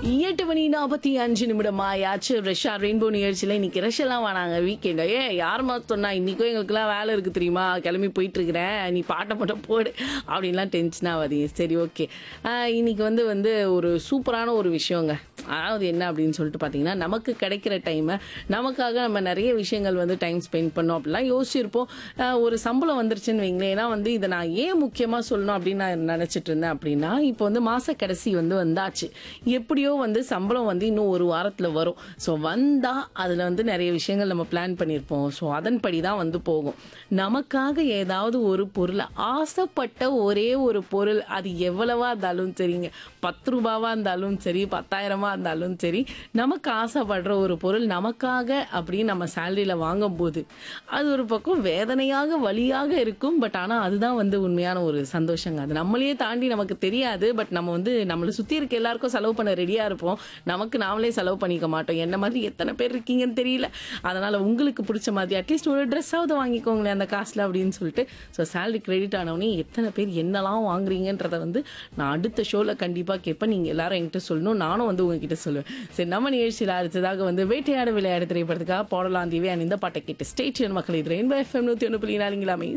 எட்டு மணி நாற்பத்தி அஞ்சு நிமிடம் ஆயாச்சு ரஷ்யா ரெயின்போ நிகழ்ச்சியில் இன்னைக்கு ரஷ்யெல்லாம் வேணாங்க வீக்கெண்ட் ஏ யாருமா சொன்னா இன்னைக்கும் எங்களுக்குலாம் வேலை இருக்கு தெரியுமா கிளம்பி போயிட்டு இருக்கிறேன் நீ பாட்டை மட்டும் போடு அப்படின்லாம் டென்ஷன் ஆகாதீங்க சரி ஓகே இன்னைக்கு வந்து வந்து ஒரு சூப்பரான ஒரு விஷயங்க அதாவது என்ன அப்படின்னு சொல்லிட்டு பார்த்தீங்கன்னா நமக்கு கிடைக்கிற டைமை நமக்காக நம்ம நிறைய விஷயங்கள் வந்து டைம் ஸ்பெண்ட் பண்ணோம் அப்படிலாம் யோசிச்சிருப்போம் ஆஹ் ஒரு சம்பளம் வந்துருச்சுன்னு வைங்களேன் ஏன்னா வந்து இதை நான் ஏன் முக்கியமாக சொல்லணும் அப்படின்னு நான் நினச்சிட்டு இருந்தேன் அப்படின்னா இப்போ வந்து மாச கடைசி வந்து வந்தாச்சு எப்படியோ வந்து சம்பளம் வந்து இன்னும் ஒரு வாரத்தில் வரும் ஸோ வந்தால் அதில் வந்து நிறைய விஷயங்கள் நம்ம பிளான் பண்ணியிருப்போம் ஸோ அதன்படி தான் வந்து போகும் நமக்காக ஏதாவது ஒரு பொருள் ஆசைப்பட்ட ஒரே ஒரு பொருள் அது எவ்வளவா இருந்தாலும் சரிங்க பத்து ரூபாவா இருந்தாலும் சரி பத்தாயிரமா இருந்தாலும் சரி நமக்கு ஆசைப்படுற ஒரு பொருள் நமக்காக அப்படின்னு நம்ம சேலரியில் வாங்கும்போது அது ஒரு பக்கம் வேதனையாக வழியாக இருக்கும் பட் ஆனால் அதுதான் வந்து உண்மையான ஒரு சந்தோஷங்க அது நம்மளையே தாண்டி நமக்கு தெரியாது பட் நம்ம வந்து நம்மளை சுற்றி இருக்க எல்லாருக்கும் செலவு பண்ண ரெடியாக இருப்போம் நமக்கு நாமளே செலவு பண்ணிக்க மாட்டோம் என்ன மாதிரி எத்தனை பேர் இருக்கீங்கன்னு தெரியல அதனால் உங்களுக்கு பிடிச்ச மாதிரி அட்லீஸ்ட் ஒரு ட்ரெஸ்ஸாவது வாங்கிக்கோங்களேன் அந்த காசில் அப்படின்னு சொல்லிட்டு ஸோ சேலரி கிரெடிட் ஆனவொடனே எத்தனை பேர் என்னெல்லாம் வாங்குறீங்கன்றத வந்து நான் அடுத்த ஷோவில் கண்டிப்பாக கேட்பேன் நீங்கள் எல்லாரும் என்கிட்ட சொல்லணும் நானும் வந்து உங்ககிட்ட சொல்லுவேன் சரி நம்ம நிகழ்ச்சியில் அடுத்ததாக வந்து வேட்டையாட விளையாடு திரைப்படத்துக்காக போடலாம் தீவே இந்த பாட்டை கேட்டு ஸ்டேட் மக்கள் இது ரெயின்போ எஃப்எம் நூற்றி ஒன்று புள்ளி நாலுங்களாமே